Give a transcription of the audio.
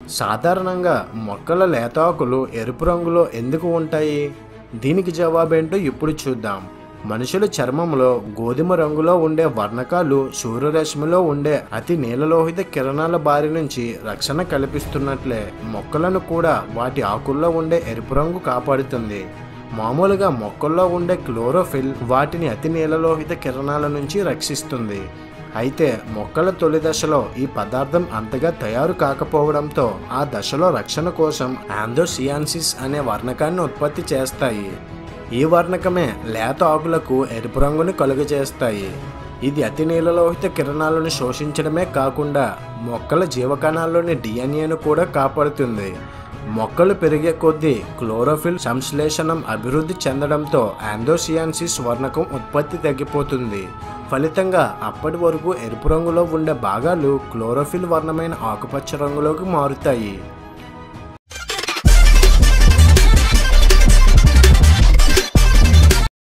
సాధారణంగా మొక్కల లేతాకులు ఎరుపు రంగులో ఎందుకు ఉంటాయి దీనికి జవాబేంటో ఇప్పుడు చూద్దాం మనుషుల చర్మంలో గోధుమ రంగులో ఉండే వర్ణకాలు సూర్యరశ్మిలో ఉండే అతి నీలలోహిత కిరణాల బారి నుంచి రక్షణ కల్పిస్తున్నట్లే మొక్కలను కూడా వాటి ఆకుల్లో ఉండే ఎరుపు రంగు కాపాడుతుంది మామూలుగా మొక్కల్లో ఉండే క్లోరోఫిల్ వాటిని అతి నీలలోహిత కిరణాల నుంచి రక్షిస్తుంది అయితే మొక్కల తొలి దశలో ఈ పదార్థం అంతగా తయారు కాకపోవడంతో ఆ దశలో రక్షణ కోసం ఆందోసియాన్సిస్ అనే వర్ణకాన్ని ఉత్పత్తి చేస్తాయి ఈ వర్ణకమే లేత ఆకులకు ఎరుపు రంగుని కలుగజేస్తాయి ఇది అతి నీలలోహిత కిరణాలను శోషించడమే కాకుండా మొక్కల జీవకణాల్లోని డిఎన్ఏను కూడా కాపాడుతుంది మొక్కలు పెరిగే కొద్దీ క్లోరోఫిల్ సంశ్లేషణం అభివృద్ధి చెందడంతో ఆందోసియాన్సిస్ వర్ణకం ఉత్పత్తి తగ్గిపోతుంది ఫలితంగా అప్పటి వరకు ఎరుపు రంగులో ఉండే భాగాలు క్లోరోఫిల్ వర్ణమైన ఆకుపచ్చ రంగులోకి మారుతాయి